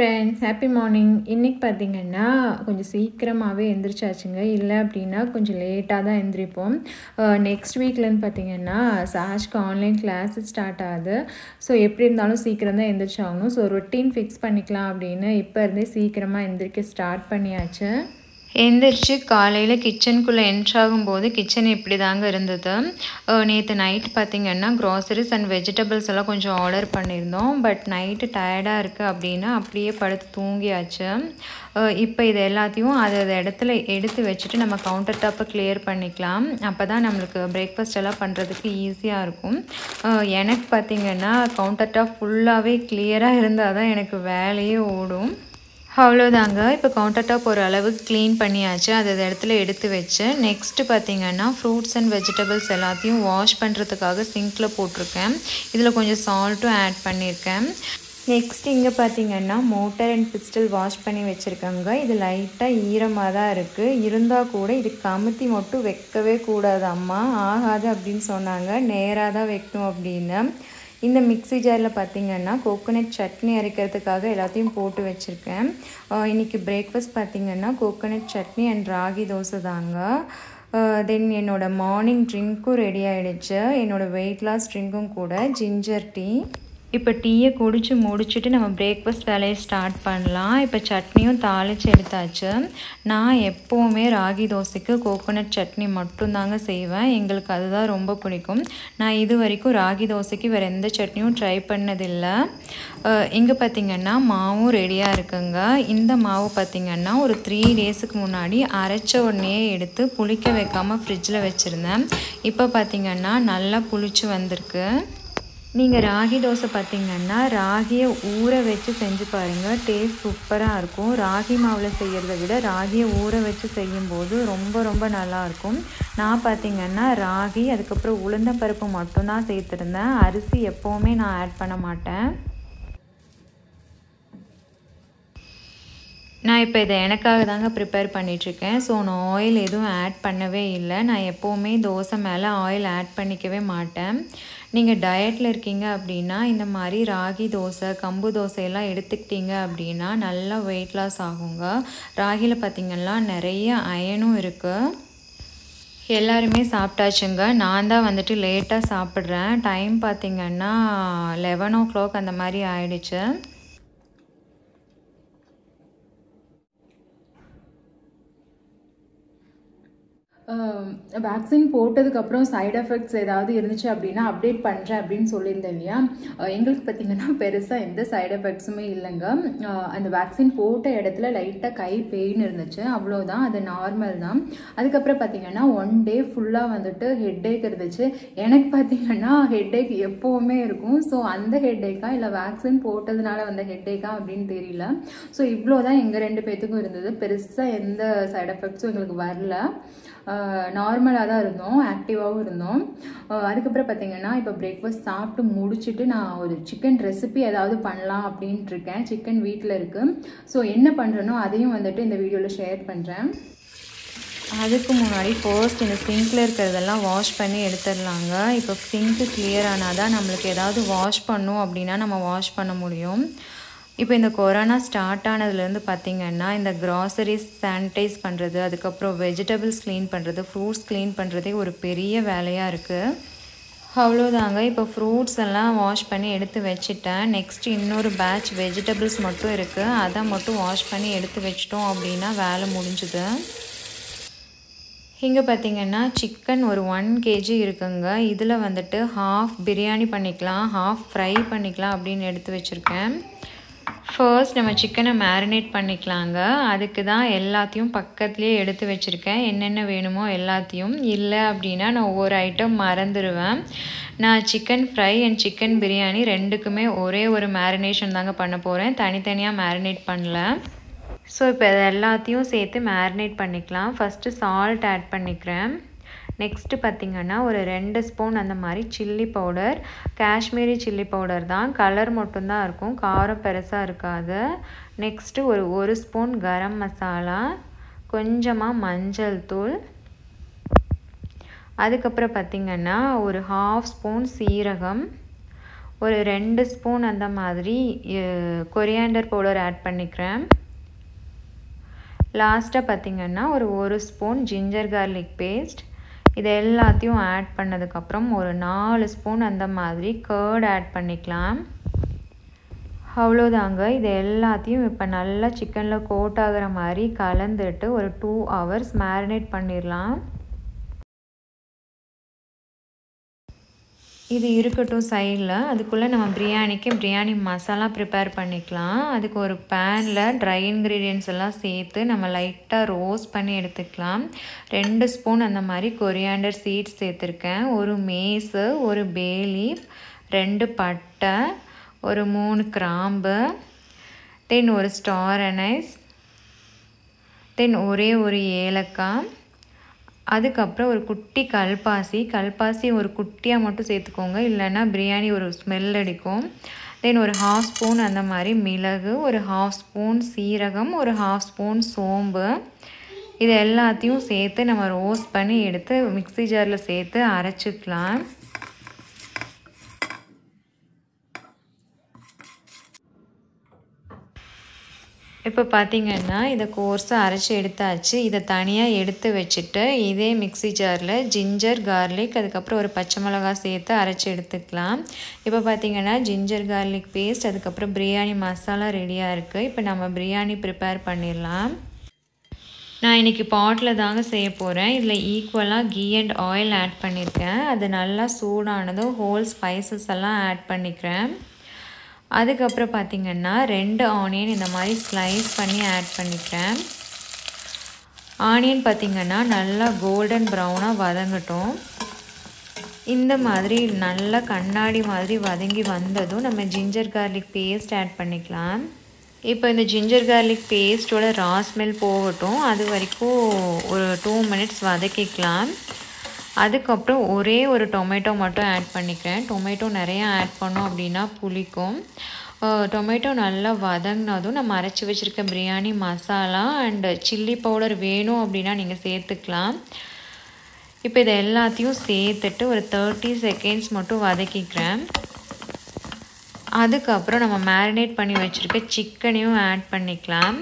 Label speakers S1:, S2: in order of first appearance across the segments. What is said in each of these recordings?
S1: Friends happy morning இன்றைக்கி பார்த்தீங்கன்னா கொஞ்சம் சீக்கிரமாகவே எந்திரிச்சாச்சுங்க இல்லை அப்படின்னா கொஞ்சம் லேட்டாக தான் எந்திரிப்போம் நெக்ஸ்ட் வீக்லேருந்து பார்த்தீங்கன்னா சாஷ்க்கு ஆன்லைன் கிளாஸ் ஸ்டார்ட் ஆகுது ஸோ எப்படி இருந்தாலும் சீக்கிரம் தான் எந்திரிச்சாகணும் ஸோ ரொட்டீன் ஃபிக்ஸ் பண்ணிக்கலாம் அப்படின்னு இப்போ இருந்தே சீக்கிரமாக எந்திரிக்க ஸ்டார்ட் பண்ணியாச்சு
S2: எந்திரிச்சு காலையில் கிச்சனுக்குள்ளே என்ட்ராகும்போது கிச்சன் இப்படி தாங்க இருந்தது நேற்று நைட் பார்த்திங்கன்னா க்ராசரிஸ் அண்ட் வெஜிடபிள்ஸ் எல்லாம் கொஞ்சம் ஆர்டர் பண்ணியிருந்தோம் பட் நைட்டு டயர்டாக இருக்குது அப்படின்னு அப்படியே படுத்து தூங்கியாச்சு இப்போ இது எல்லாத்தையும் அது அது இடத்துல எடுத்து வச்சுட்டு நம்ம கவுண்டர் டாப்பை கிளியர் பண்ணிக்கலாம் அப்போ தான் நம்மளுக்கு பிரேக்ஃபாஸ்ட் எல்லாம் பண்ணுறதுக்கு ஈஸியாக இருக்கும் எனக்கு பார்த்திங்கன்னா கவுண்டர் டாப் ஃபுல்லாகவே கிளியராக இருந்தால் தான் எனக்கு வேலையே ஓடும் அவ்வளோதாங்க இப்போ கவுண்டர் டாப் ஒரு அளவுக்கு க்ளீன் பண்ணியாச்சு அது அது இடத்துல எடுத்து வச்சு நெக்ஸ்ட்டு பார்த்திங்கன்னா ஃப்ரூட்ஸ் அண்ட் வெஜிடபிள்ஸ் எல்லாத்தையும் வாஷ் பண்ணுறதுக்காக சிங்க்கில் போட்டிருக்கேன் இதில் கொஞ்சம் சால்ட்டும் ஆட் பண்ணியிருக்கேன் நெக்ஸ்ட் இங்கே பார்த்தீங்கன்னா மோட்டர் அண்ட் பிஸ்டல் வாஷ் பண்ணி வச்சுருக்காங்க இது லைட்டாக ஈரமாக தான் இருக்குது இருந்தால் கூட இது கமுத்தி மட்டும் வைக்கவே கூடாது அம்மா ஆகாது அப்படின்னு சொன்னாங்க நேராக தான் வைக்கணும் அப்படின்னு இந்த மிக்ஸி ஜாரில் பார்த்திங்கன்னா கோகோனட் சட்னி அரைக்கிறதுக்காக எல்லாத்தையும் போட்டு வச்சுருக்கேன் இன்றைக்கி பிரேக்ஃபாஸ்ட் பார்த்திங்கன்னா கோகோனட் சட்னி அண்ட் ராகி தோசை தாங்க தென் என்னோடய மார்னிங் ட்ரிங்க்கும் ரெடி ஆகிடுச்சு என்னோடய வெயிட் லாஸ் ட்ரிங்க்கும் கூட ஜிஞ்சர் டீ இப்போ டீயை குடிச்சு முடிச்சுட்டு நம்ம பிரேக்ஃபாஸ்ட் வேலையை ஸ்டார்ட் பண்ணலாம் இப்போ சட்னியும் தாளித்து எடுத்தாச்சு நான் எப்போவுமே ராகி தோசைக்கு கோகோனட் சட்னி மட்டும்தாங்க செய்வேன் எங்களுக்கு அதுதான் ரொம்ப பிடிக்கும் நான் இது வரைக்கும் ராகி தோசைக்கு வேறு எந்த சட்னியும் ட்ரை பண்ணதில்லை இங்கே பார்த்திங்கன்னா மாவும் ரெடியாக இருக்குங்க இந்த மாவு பார்த்திங்கன்னா ஒரு த்ரீ டேஸுக்கு முன்னாடி அரைச்ச உடனே எடுத்து புளிக்க வைக்காமல் ஃப்ரிட்ஜில் வச்சுருந்தேன் இப்போ பார்த்திங்கன்னா நல்லா புளிச்சு வந்திருக்கு நீங்கள் ராகி தோசை பார்த்திங்கன்னா ராகியை ஊற வச்சு செஞ்சு பாருங்கள் டேஸ்ட் சூப்பராக இருக்கும் ராகி மாவில் செய்கிறத விட ராகியை ஊற வச்சு செய்யும்போது ரொம்ப ரொம்ப நல்லாயிருக்கும் நான் பார்த்திங்கன்னா ராகி அதுக்கப்புறம் உளுந்தம்பருப்பு மட்டும்தான் சேர்த்துருந்தேன் அரிசி எப்போவுமே நான் ஆட் பண்ண மாட்டேன் நான் இப்போ இதை எனக்காக தாங்க ப்ரிப்பேர் பண்ணிகிட்ருக்கேன் ஸோ நான் ஆயில் எதுவும் ஆட் பண்ணவே இல்லை நான் எப்போவுமே தோசை மேலே ஆயில் ஆட் பண்ணிக்கவே மாட்டேன் நீங்கள் டயட்டில் இருக்கீங்க அப்படின்னா இந்த மாதிரி ராகி தோசை கம்பு தோசையெல்லாம் எடுத்துக்கிட்டீங்க அப்படின்னா நல்லா வெயிட் லாஸ் ஆகுங்க ராகியில் பார்த்திங்கன்னா நிறைய அயனும் இருக்குது எல்லாருமே சாப்பிட்டாச்சுங்க நான் தான் வந்துட்டு லேட்டாக சாப்பிட்றேன் டைம் பார்த்திங்கன்னா லெவன் ஓ கிளாக் அந்த மாதிரி ஆயிடுச்சு
S1: வேக்சின் போட்டதுக்கப்புறம் சைட் எஃபெக்ட்ஸ் ஏதாவது இருந்துச்சு அப்படின்னா அப்டேட் பண்ணுறேன் அப்படின்னு சொல்லியிருந்தேன் இல்லையா எங்களுக்கு பார்த்திங்கன்னா பெருசாக எந்த சைட் எஃபெக்ட்ஸுமே இல்லைங்க அந்த வேக்சின் போட்ட இடத்துல லைட்டாக கை பெயின் இருந்துச்சு அவ்வளோதான் அது நார்மல் தான் அதுக்கப்புறம் பார்த்திங்கன்னா ஒன் டே ஃபுல்லாக வந்துட்டு ஹெட்டேக் இருந்துச்சு எனக்கு பார்த்திங்கன்னா ஹெட்டேக் எப்போவுமே இருக்கும் ஸோ அந்த ஹெட்டேக்கா இல்லை வேக்சின் போட்டதுனால வந்த ஹெட்டேக்கா அப்படின்னு தெரியல ஸோ இவ்வளோ தான் எங்கள் ரெண்டு பேர்த்துக்கும் இருந்தது பெருசாக எந்த சைட் எஃபெக்ட்ஸும் எங்களுக்கு வரல நார்மலாக தான் இருந்தோம் ஆக்டிவாகவும் இருந்தோம் அதுக்கப்புறம் பார்த்தீங்கன்னா இப்போ பிரேக்ஃபாஸ்ட் சாப்பிட்டு முடிச்சுட்டு நான் ஒரு சிக்கன் ரெசிபி ஏதாவது பண்ணலாம் அப்படின்ட்டு இருக்கேன் சிக்கன் வீட்டில் இருக்குது ஸோ என்ன பண்ணுறனோ அதையும் வந்துட்டு இந்த வீடியோவில் ஷேர் பண்ணுறேன்
S2: அதுக்கு முன்னாடி ஃபர்ஸ்ட் இந்த சிங்கில் இருக்கிறதெல்லாம் வாஷ் பண்ணி எடுத்துடலாங்க இப்போ சிங்க்கு கிளியர் ஆனால் தான் நம்மளுக்கு ஏதாவது வாஷ் பண்ணும் அப்படின்னா நம்ம வாஷ் பண்ண முடியும் இப்போ இந்த கொரோனா ஸ்டார்ட் ஆனதுலேருந்து பார்த்திங்கன்னா இந்த க்ராசரிஸ் சானிடைஸ் பண்ணுறது அதுக்கப்புறம் வெஜிடபிள்ஸ் க்ளீன் பண்ணுறது ஃப்ரூட்ஸ் க்ளீன் பண்ணுறதே ஒரு பெரிய வேலையாக இருக்குது அவ்வளோதாங்க இப்போ ஃப்ரூட்ஸ் எல்லாம் வாஷ் பண்ணி எடுத்து வச்சுட்டேன் நெக்ஸ்ட் இன்னொரு பேட்ச் வெஜிடபிள்ஸ் மட்டும் இருக்குது அதை மட்டும் வாஷ் பண்ணி எடுத்து வச்சிட்டோம் அப்படின்னா வேலை முடிஞ்சுது இங்கே பார்த்திங்கன்னா சிக்கன் ஒரு ஒன் கேஜி இருக்குங்க இதில் வந்துட்டு ஹாஃப் பிரியாணி பண்ணிக்கலாம் ஹாஃப் ஃப்ரை பண்ணிக்கலாம் அப்படின்னு எடுத்து வச்சுருக்கேன் ஃபர்ஸ்ட் நம்ம சிக்கனை மேரினேட் பண்ணிக்கலாங்க அதுக்கு தான் எல்லாத்தையும் பக்கத்துலேயே எடுத்து வச்சுருக்கேன் என்னென்ன வேணுமோ எல்லாத்தையும் இல்லை அப்படின்னா நான் ஒவ்வொரு ஐட்டம் மறந்துடுவேன் நான் chicken fry and chicken biryani ரெண்டுக்குமே ஒரே ஒரு மேரினேஷன் தாங்க பண்ண போகிறேன் தனித்தனியாக மேரினேட் பண்ணல ஸோ இப்போ இது எல்லாத்தையும் சேர்த்து மேரினேட் பண்ணிக்கலாம் ஃபஸ்ட்டு சால்ட் ஆட் பண்ணிக்கிறேன் நெக்ஸ்ட்டு பார்த்திங்கன்னா ஒரு ரெண்டு ஸ்பூன் அந்த மாதிரி chilli powder Kashmiri chilli powder தான் கலர் மட்டும்தான் இருக்கும் காரம் பெருசாக இருக்காது நெக்ஸ்ட்டு ஒரு ஒரு ஸ்பூன் கரம் மசாலா கொஞ்சமாக மஞ்சள் தூள் அதுக்கப்புறம் பார்த்திங்கன்னா ஒரு ஹாஃப் ஸ்பூன் சீரகம் ஒரு ரெண்டு ஸ்பூன் அந்த மாதிரி கொரியாண்டர் பவுடர் ஆட் பண்ணிக்கிறேன் லாஸ்ட்டாக பார்த்திங்கன்னா ஒரு ஒரு ஸ்பூன் ஜிஞ்சர் கார்லிக் பேஸ்ட் இது எல்லாத்தையும் ஆட் பண்ணதுக்கப்புறம் ஒரு நாலு ஸ்பூன் அந்த மாதிரி கேர்ட் ஆட் பண்ணிக்கலாம் அவ்வளோதாங்க இது எல்லாத்தையும் இப்போ நல்லா சிக்கனில் கோட் ஆகிற மாதிரி கலந்துட்டு ஒரு டூ ஹவர்ஸ் மேரினேட் பண்ணிடலாம் இது இருக்கட்டும் சைடில் அதுக்குள்ளே நம்ம பிரியாணிக்கு பிரியாணி மசாலா ப்ரிப்பேர் பண்ணிக்கலாம் அதுக்கு ஒரு பேனில் ட்ரை இன்க்ரீடியன்ஸ் எல்லாம் சேர்த்து நம்ம லைட்டாக ரோஸ்ட் பண்ணி எடுத்துக்கலாம் ரெண்டு ஸ்பூன் அந்த மாதிரி கொரியாண்டர் சீட்ஸ் சேர்த்துருக்கேன் ஒரு மேஸு ஒரு பேலீஃப் ரெண்டு பட்டை ஒரு மூணு கிராம்பு தென் ஒரு ஸ்டார் அனைஸ் தென் ஒரே ஒரு ஏலக்காய் அதுக்கப்புறம் ஒரு குட்டி கல்பாசி கல்பாசி ஒரு குட்டியாக மட்டும் சேர்த்துக்கோங்க இல்லைன்னா பிரியாணி ஒரு ஸ்மெல் அடிக்கும் தென் ஒரு ஹாஃப் ஸ்பூன் அந்த மாதிரி மிளகு ஒரு ஹாஃப் ஸ்பூன் சீரகம் ஒரு ஹாஃப் ஸ்பூன் சோம்பு இது எல்லாத்தையும் சேர்த்து நம்ம ரோஸ்ட் பண்ணி எடுத்து மிக்ஸி ஜாரில் சேர்த்து அரைச்சிக்கலாம் இப்போ பார்த்திங்கன்னா இதை கோர்ஸாக அரைச்சி எடுத்தாச்சு இதை தனியாக எடுத்து வச்சுட்டு இதே மிக்ஸி ஜாரில் ஜிஞ்சர் கார்லிக் அதுக்கப்புறம் ஒரு பச்சை மிளகா சேர்த்து அரைச்சி எடுத்துக்கலாம் இப்போ பார்த்திங்கன்னா ஜிஞ்சர் கார்லிக் பேஸ்ட் அதுக்கப்புறம் பிரியாணி மசாலா ரெடியாக இருக்குது இப்போ நம்ம பிரியாணி ப்ரிப்பேர் பண்ணிடலாம் நான் இன்றைக்கி பாட்டில் தாங்க செய்ய போகிறேன் இதில் ஈக்குவலாக கீ அண்ட் ஆயில் ஆட் பண்ணியிருக்கேன் அது நல்லா சூடானதும் ஹோல் ஸ்பைசஸ் எல்லாம் ஆட் பண்ணிக்கிறேன் அதுக்கப்புறம் பார்த்திங்கன்னா ரெண்டு ஆனியன் இந்த மாதிரி ஸ்லைஸ் பண்ணி ஆட் பண்ணிக்கிறேன் ஆனியன் பார்த்திங்கன்னா நல்லா கோல்டன் ப்ரௌனாக வதங்கட்டும் இந்த மாதிரி நல்லா கண்ணாடி மாதிரி வதங்கி வந்ததும் நம்ம ஜிஞ்சர் கார்லிக் பேஸ்ட் ஆட் பண்ணிக்கலாம் இப்போ இந்த ஜிஞ்சர் கார்லிக் பேஸ்ட்டோட ரா ஸ்மெல் போகட்டும் அது வரைக்கும் ஒரு டூ மினிட்ஸ் வதக்கிக்கலாம் அதுக்கப்புறம் ஒரே ஒரு டொமேட்டோ மட்டும் ஆட் பண்ணிக்கிறேன் டொமேட்டோ நிறையா ஆட் பண்ணோம் அப்படின்னா புளிக்கும் டொமேட்டோ நல்லா வதங்கினதும் நம்ம அரைச்சி வச்சுருக்க biryani masala and chilli powder வேணும் அப்படின்னா நீங்கள் சேர்த்துக்கலாம் இப்போ இதை எல்லாத்தையும் சேர்த்துட்டு ஒரு தேர்ட்டி செகண்ட்ஸ் மட்டும் வதக்கிக்கிறேன் அதுக்கப்புறம் நம்ம மேரினேட் பண்ணி வச்சுருக்க சிக்கனையும் ஆட் பண்ணிக்கலாம்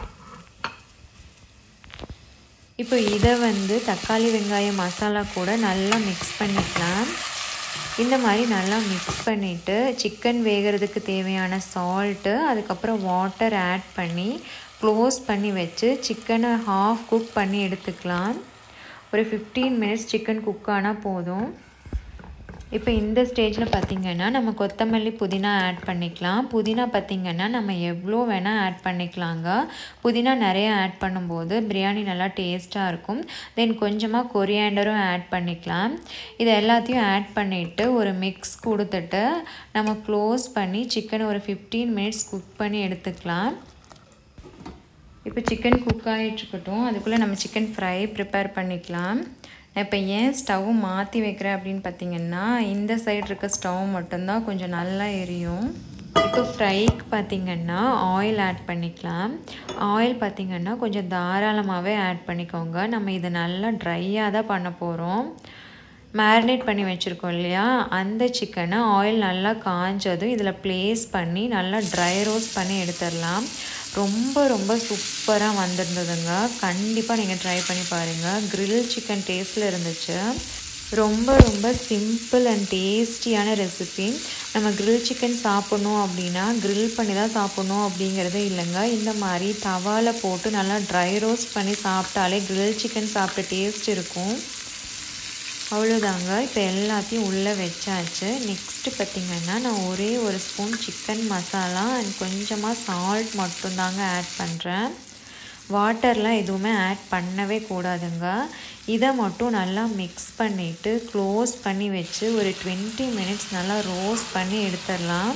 S2: இப்போ இதை வந்து தக்காளி வெங்காயம் மசாலா கூட நல்லா மிக்ஸ் பண்ணிக்கலாம் இந்த மாதிரி நல்லா மிக்ஸ் பண்ணிவிட்டு சிக்கன் வேகிறதுக்கு தேவையான சால்ட்டு அதுக்கப்புறம் வாட்டர் ஆட் பண்ணி க்ளோஸ் பண்ணி வச்சு சிக்கனை ஹாஃப் குக் பண்ணி எடுத்துக்கலாம் ஒரு ஃபிஃப்டீன் மினிட்ஸ் சிக்கன் குக் ஆனால் போதும் இப்போ இந்த ஸ்டேஜில் பார்த்திங்கன்னா நம்ம கொத்தமல்லி புதினா ஆட் பண்ணிக்கலாம் புதினா பார்த்திங்கன்னா நம்ம எவ்வளோ வேணால் ஆட் பண்ணிக்கலாங்க புதினா நிறைய ஆட் பண்ணும்போது பிரியாணி நல்லா டேஸ்ட்டாக இருக்கும் தென் கொஞ்சமாக கொரியாண்டரும் ஆட் பண்ணிக்கலாம் இது எல்லாத்தையும் ஆட் பண்ணிவிட்டு ஒரு மிக்ஸ் கொடுத்துட்டு நம்ம க்ளோஸ் பண்ணி சிக்கனை ஒரு ஃபிஃப்டீன் மினிட்ஸ் குக் பண்ணி எடுத்துக்கலாம் இப்போ சிக்கன் குக் ஆகிட்டுருக்கட்டும் அதுக்குள்ளே நம்ம சிக்கன் ஃப்ரை ப்ரிப்பேர் பண்ணிக்கலாம் இப்போ ஏன் ஸ்டவ் மாற்றி வைக்கிறேன் அப்படின்னு பார்த்தீங்கன்னா இந்த சைடு இருக்க ஸ்டவ் மட்டும்தான் கொஞ்சம் நல்லா எரியும் இப்போ ஃப்ரைக்கு பார்த்திங்கன்னா ஆயில் ஆட் பண்ணிக்கலாம் ஆயில் பார்த்திங்கன்னா கொஞ்சம் தாராளமாகவே ஆட் பண்ணிக்கோங்க நம்ம இதை நல்லா ட்ரையாக தான் பண்ண போகிறோம் மேரினேட் பண்ணி வச்சுருக்கோம் இல்லையா அந்த சிக்கனை ஆயில் நல்லா காஞ்சதும் இதில் ப்ளேஸ் பண்ணி நல்லா ட்ரை ரோஸ்ட் பண்ணி எடுத்துடலாம் ரொம்ப ரொம்ப சூப்பராக வந்திருந்ததுங்க கண்டிப்பாக நீங்கள் ட்ரை பண்ணி பாருங்கள் க்ரில் சிக்கன் டேஸ்ட்டில் இருந்துச்சு ரொம்ப ரொம்ப சிம்பிள் அண்ட் டேஸ்டியான ரெசிபி நம்ம க்ரில் சிக்கன் சாப்பிட்ணும் அப்படின்னா க்ரில் பண்ணி தான் சாப்பிட்ணும் அப்படிங்கிறதே இல்லைங்க இந்த மாதிரி தவாவில் போட்டு நல்லா ட்ரை ரோஸ்ட் பண்ணி சாப்பிட்டாலே க்ரில் சிக்கன் சாப்பிட்ட டேஸ்ட் இருக்கும் அவ்வளோதாங்க இப்போ எல்லாத்தையும் உள்ளே வச்சாச்சு நெக்ஸ்ட்டு பார்த்திங்கன்னா நான் ஒரே ஒரு ஸ்பூன் சிக்கன் மசாலா அண்ட் கொஞ்சமாக சால்ட் மட்டும்தாங்க ஆட் பண்ணுறேன் வாட்டர்லாம் எதுவுமே ஆட் பண்ணவே கூடாதுங்க இதை மட்டும் நல்லா மிக்ஸ் பண்ணிவிட்டு க்ளோஸ் பண்ணி வச்சு ஒரு டுவெண்ட்டி மினிட்ஸ் நல்லா ரோஸ்ட் பண்ணி எடுத்துடலாம்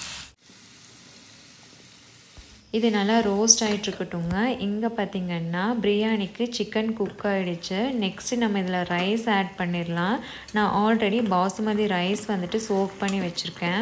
S2: இது நல்லா ரோஸ்ட் ஆகிட்ருக்கட்டுங்க இங்கே பார்த்திங்கன்னா பிரியாணிக்கு சிக்கன் குக் ஆகிடுச்சு நெக்ஸ்ட்டு நம்ம இதில் ரைஸ் ஆட் பண்ணிடலாம் நான் ஆல்ரெடி பாசுமதி ரைஸ் வந்துட்டு சோக் பண்ணி வச்சுருக்கேன்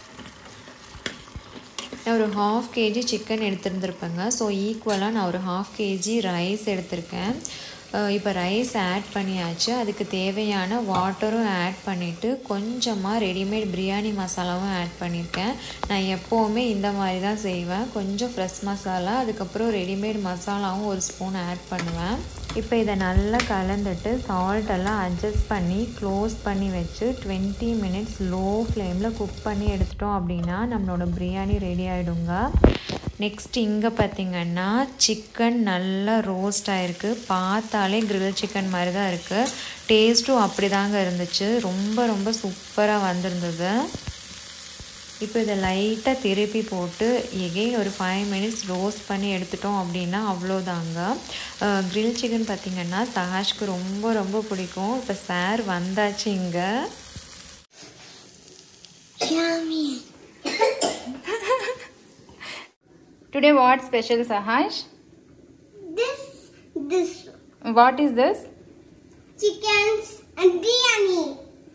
S2: நான் ஒரு ஹாஃப் கேஜி சிக்கன் எடுத்துருந்துருப்பேங்க ஸோ ஈக்குவலாக நான் ஒரு ஹாஃப் கேஜி ரைஸ் எடுத்திருக்கேன் இப்போ ரைஸ் ஆட் பண்ணியாச்சு அதுக்கு தேவையான வாட்டரும் ஆட் பண்ணிவிட்டு கொஞ்சமாக ரெடிமேட் பிரியாணி மசாலாவும் ஆட் பண்ணியிருக்கேன் நான் எப்போவுமே இந்த மாதிரி தான் செய்வேன் கொஞ்சம் ஃப்ரெஷ் மசாலா அதுக்கப்புறம் ரெடிமேட் மசாலாவும் ஒரு ஸ்பூன் ஆட் பண்ணுவேன் இப்போ இதை நல்லா கலந்துட்டு சால்ட் எல்லாம் அட்ஜஸ்ட் பண்ணி க்ளோஸ் பண்ணி வச்சு டுவெண்ட்டி மினிட்ஸ் லோ ஃப்ளேமில் குக் பண்ணி எடுத்துட்டோம் அப்படின்னா நம்மளோட பிரியாணி ரெடி ஆகிடுங்க நெக்ஸ்ட் இங்கே பார்த்திங்கன்னா சிக்கன் நல்லா ரோஸ்ட் ஆகிருக்கு பார்த்தாலே கிரில் சிக்கன் மாதிரி தான் இருக்குது டேஸ்ட்டும் அப்படி தாங்க இருந்துச்சு ரொம்ப ரொம்ப சூப்பராக வந்திருந்தது இப்போ இதை லைட்டாக திருப்பி போட்டு எகெயின் ஒரு ஃபைவ் மினிட்ஸ் ரோஸ்ட் பண்ணி எடுத்துட்டோம் அப்படின்னா அவ்வளோதாங்க க்ரில் சிக்கன் பார்த்திங்கன்னா சஹாஷ்க்கு ரொம்ப ரொம்ப பிடிக்கும் இப்போ சார் வந்தாச்சு இங்கே
S1: டுடே வாட் ஸ்பெஷல் சஹாஷ்
S3: This, this
S1: what is this
S3: chickens and biryani.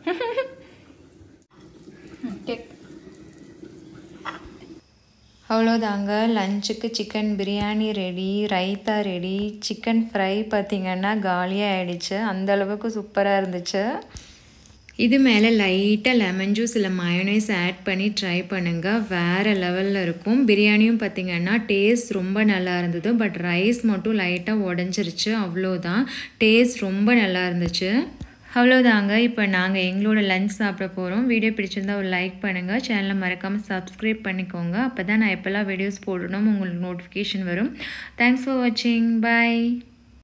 S2: அவ்வளோதாங்க லஞ்சுக்கு chicken biryani ready raita ready chicken fry பார்த்திங்கன்னா காலியாக ஆயிடுச்சு அந்த அளவுக்கு சூப்பராக இருந்துச்சு இது மேலே லைட்டாக லெமன் ஜூஸ் இல்லை மயோனைஸ் ஆட் பண்ணி ட்ரை பண்ணுங்கள் வேறு லெவலில் இருக்கும் பிரியாணியும் பார்த்திங்கன்னா டேஸ்ட் ரொம்ப நல்லா இருந்தது பட் ரைஸ் மட்டும் லைட்டாக உடஞ்சிருச்சு அவ்வளோதான் டேஸ்ட் ரொம்ப நல்லா இருந்துச்சு அவ்வளோதாங்க இப்போ நாங்கள் எங்களோட லஞ்ச் சாப்பிட போகிறோம் வீடியோ பிடிச்சிருந்தா ஒரு லைக் பண்ணுங்கள் சேனலை மறக்காமல் சப்ஸ்கிரைப் பண்ணிக்கோங்க அப்போ தான் நான் எப்போல்லாம் வீடியோஸ் போடணும் உங்களுக்கு நோட்டிஃபிகேஷன் வரும் தேங்க்ஸ் ஃபார் வாட்சிங் பாய்